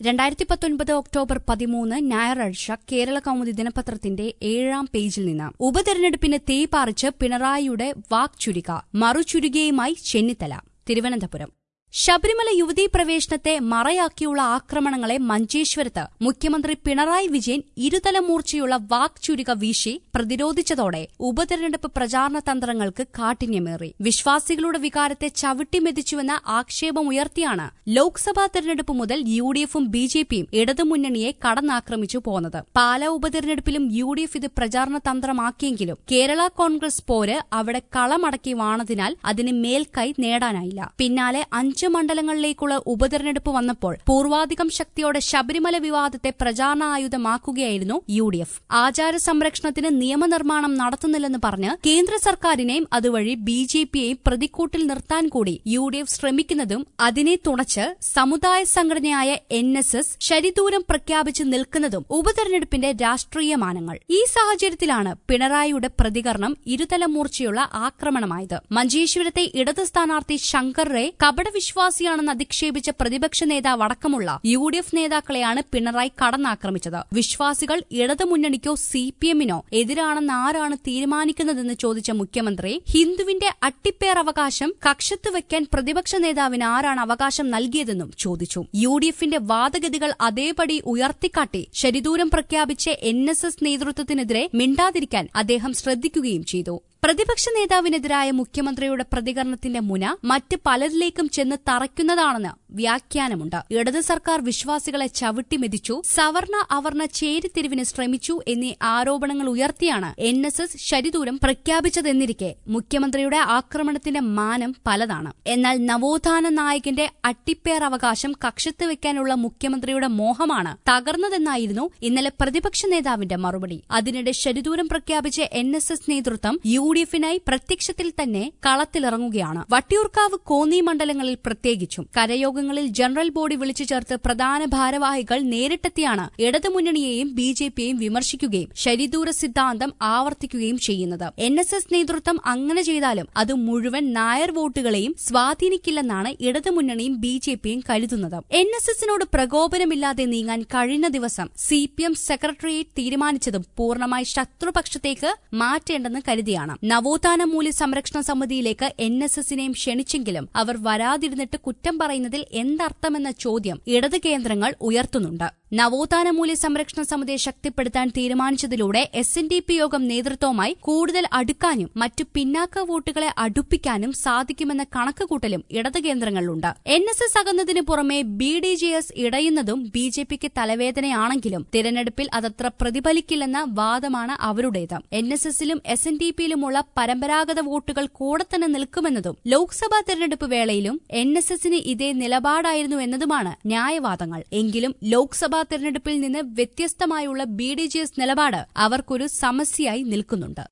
രണ്ടായിരത്തി പത്തൊൻപത് ഒക്ടോബർ പതിമൂന്ന് ഞായറാഴ്ച കേരള കൗമുദി ദിനപത്രത്തിന്റെ ഏഴാം പേജിൽ നിന്ന് ഉപതെരഞ്ഞെടുപ്പിന് തീപാറിച്ച് പിണറായിയുടെ വാക്ചുരിക മറുചുരികയുമായി ചെന്നിത്തല തിരുവനന്തപുരം ശബരിമല യുവതീ പ്രവേശനത്തെ മറയാക്കിയുള്ള ആക്രമണങ്ങളെ മഞ്ചേശ്വരത്ത് മുഖ്യമന്ത്രി പിണറായി വിജയൻ ഇരുതല മൂർച്ചയുള്ള വാക്ചുരിക വീശി പ്രതിരോധിച്ചതോടെ ഉപതെരഞ്ഞെടുപ്പ് പ്രചാരണ തന്ത്രങ്ങൾക്ക് കാഠിന്യമേറി വിശ്വാസികളുടെ വികാരത്തെ ചവിട്ടിമെതിച്ചുവെന്ന ആക്ഷേപമുയർത്തിയാണ് ലോക്സഭാ തെരഞ്ഞെടുപ്പ് മുതൽ യു ഡി എഫും ബി ജെ പിയും ഇടതുമുന്നണിയെ കടന്നാക്രമിച്ചു പോന്നത് പാല ഉപതെരഞ്ഞെടുപ്പിലും യു ഡി എഫ് ഇത് പ്രചാരണ തന്ത്രമാക്കിയെങ്കിലും കേരള കോൺഗ്രസ് പോര് അവിടെ കളമടക്കി വാണതിനാൽ അതിന് മേൽക്കൈ നേടാനായില്ല പിന്നാലെ അഞ്ച് മണ്ഡലങ്ങളിലേക്കുള്ള ഉപതെരഞ്ഞെടുപ്പ് വന്നപ്പോൾ പൂർവാധികം ശക്തിയോടെ ശബരിമല വിവാദത്തെ പ്രചാരണ ആയുധമാക്കുകയായിരുന്നു യു ഡി എഫ് ആചാര സംരക്ഷണത്തിന് നിയമനിർമ്മാണം നടത്തുന്നില്ലെന്ന് പറഞ്ഞ് കേന്ദ്ര സർക്കാരിനെയും അതുവഴി ബി ജെ പിയെയും പ്രതിക്കൂട്ടിൽ നിർത്താൻ കൂടി യു ഡി എഫ് ശ്രമിക്കുന്നതും അതിനെ തുണച്ച് സമുദായ സംഘടനയായ എൻ എസ് എസ് ശരിദൂരം പ്രഖ്യാപിച്ച് നിൽക്കുന്നതും ഉപതെരഞ്ഞെടുപ്പിന്റെ രാഷ്ട്രീയ മാനങ്ങൾ ഈ സാഹചര്യത്തിലാണ് പിണറായിയുടെ പ്രതികരണം ഇരുതല മൂർച്ചയുള്ള ആക്രമണമായത് മഞ്ചേശ്വരത്തെ ഇടത് സ്ഥാനാർത്ഥി ശങ്കർ റേ കപടവിശ്വാസിയാണെന്ന് അധിക്ഷേപിച്ച പ്രതിപക്ഷ നേതാവ് അടക്കമുള്ള യു ഡി എഫ് നേതാക്കളെയാണ് പിണറായി കടന്നാക്രമിച്ചത് വിശ്വാസികൾ ഇടതുമുന്നണിക്കോ സി പി എമ്മിനോ എതിരാണെന്ന് ആരാണ് തീരുമാനിക്കുന്നതെന്ന് ചോദിച്ച മുഖ്യമന്ത്രി ഹിന്ദുവിന്റെ അട്ടിപ്പേർ അവകാശം കക്ഷത്ത് വയ്ക്കാൻ പ്രതിപക്ഷ നേതാവിന് ആരാണ് അവകാശം നൽകിയതെന്നും ചോദിച്ചു യു ഡി എഫിന്റെ വാദഗതികൾ അതേപടി ഉയർത്തിക്കാട്ടി ശരിദൂരം പ്രഖ്യാപിച്ച എൻ എസ് എസ് നേതൃത്വത്തിനെതിരെ മിണ്ടാതിരിക്കാൻ അദ്ദേഹം ശ്രദ്ധിക്കുകയും ചെയ്തു പ്രതിപക്ഷ നേതാവിനെതിരായ മുഖ്യമന്ത്രിയുടെ പ്രതികരണത്തിന്റെ മുന മറ്റ് പലരിലേക്കും ചെന്ന് തറയ്ക്കുന്നതാണെന്ന് വ്യാഖ്യാനമുണ്ട് ഇടത് സർക്കാർ വിശ്വാസികളെ ചവിട്ടിമെതിച്ചു സവർണ അവർണ ചേരിത്തിരിവിന് ശ്രമിച്ചു എന്നീ ആരോപണങ്ങൾ ഉയർത്തിയാണ് എൻ എസ് എസ് ശരിദൂരം പ്രഖ്യാപിച്ചതെന്നിരിക്കെ മുഖ്യമന്ത്രിയുടെ ആക്രമണത്തിന്റെ മാനം പലതാണ് എന്നാൽ നവോത്ഥാന നായകന്റെ അട്ടിപ്പേർ അവകാശം കക്ഷത്ത് വെക്കാനുള്ള മുഖ്യമന്ത്രിയുടെ മോഹമാണ് തകർന്നതെന്നായിരുന്നു ഇന്നലെ പ്രതിപക്ഷ നേതാവിന്റെ മറുപടി അതിനിടെ ശരിദൂരം പ്രഖ്യാപിച്ച എൻ എസ് എസ് നേതൃത്വം യു ഡി എഫിനായി പ്രത്യക്ഷത്തിൽ തന്നെ കളത്തിലിറങ്ങുകയാണ് വട്ടിയൂർക്കാവ് കോന്നി മണ്ഡലങ്ങളിൽ പ്രത്യേകിച്ചും കരയോഗങ്ങളിൽ ജനറൽ ബോഡി വിളിച്ചു ചേർത്ത് പ്രധാന ഭാരവാഹികൾ നേരിട്ടെത്തിയാണ് ഇടതുമുന്നണിയെയും ബി ജെ പിയെയും വിമർശിക്കുകയും ശരിദൂര സിദ്ധാന്തം ആവർത്തിക്കുകയും ചെയ്യുന്നത് എൻ എസ് എസ് നേതൃത്വം അങ്ങനെ ചെയ്താലും അത് മുഴുവൻ നായർ വോട്ടുകളെയും സ്വാധീനിക്കില്ലെന്നാണ് ഇടതുമുന്നണിയും ബി ജെ പിയും കരുതുന്നത് എൻ എസ് എസിനോട് പ്രകോപനമില്ലാതെ നീങ്ങാൻ കഴിഞ്ഞ ദിവസം സി പി എം സെക്രട്ടേറിയറ്റ് തീരുമാനിച്ചതും പൂർണ്ണമായി ശത്രുപക്ഷത്തേക്ക് മാറ്റേണ്ടെന്ന് കരുതിയാണ് നവോത്ഥാന മൂല്യ സംരക്ഷണ സമിതിയിലേക്ക് എൻ എസ് എസിനെയും ക്ഷണിച്ചെങ്കിലും അവർ വരാതിരുന്നിട്ട് കുറ്റം പറയുന്നതിൽ എന്തർത്ഥമെന്ന ചോദ്യം ഇടത് കേന്ദ്രങ്ങൾ ഉയർത്തുന്നുണ്ട് നവോത്ഥാന മൂല്യ സംരക്ഷണ സമിതിയെ ശക്തിപ്പെടുത്താൻ തീരുമാനിച്ചതിലൂടെ എസ് എൻ ഡി പി യോഗം നേതൃത്വവുമായി കൂടുതൽ അടുക്കാനും മറ്റു പിന്നാക്ക വോട്ടുകളെ അടുപ്പിക്കാനും സാധിക്കുമെന്ന കണക്കുകൂട്ടലും ഇടത് കേന്ദ്രങ്ങളിലുണ്ട് എൻ എസ് എസ് അകന്നതിന് പുറമെ ബി ഡി ജെ എസ് ഇടയുന്നതും ബി ജെ പിക്ക് തലവേദനയാണെങ്കിലും തിരഞ്ഞെടുപ്പിൽ അതത്ര പ്രതിഫലിക്കില്ലെന്ന വാദമാണ് അവരുടേത് എൻ എസ് എസിലും എസ് എൻ ഡി പിയിലുമുള്ള പരമ്പരാഗത വോട്ടുകൾ കൂടെ തന്നെ നിൽക്കുമെന്നതും ലോക്സഭാ തെരഞ്ഞെടുപ്പ് വേളയിലും എൻ എസ് എസിന് ഇതേ നിലപാടായിരുന്നു എന്നതുമാണ് ന്യായവാദങ്ങൾ എങ്കിലും ലോക്സഭാ തെരഞ്ഞെടുപ്പിൽ നിന്ന് വ്യത്യസ്തമായുള്ള ബി ഡി ജെ എസ് നിലപാട് അവർക്കൊരു സമസ്യയായി നിൽക്കുന്നുണ്ട്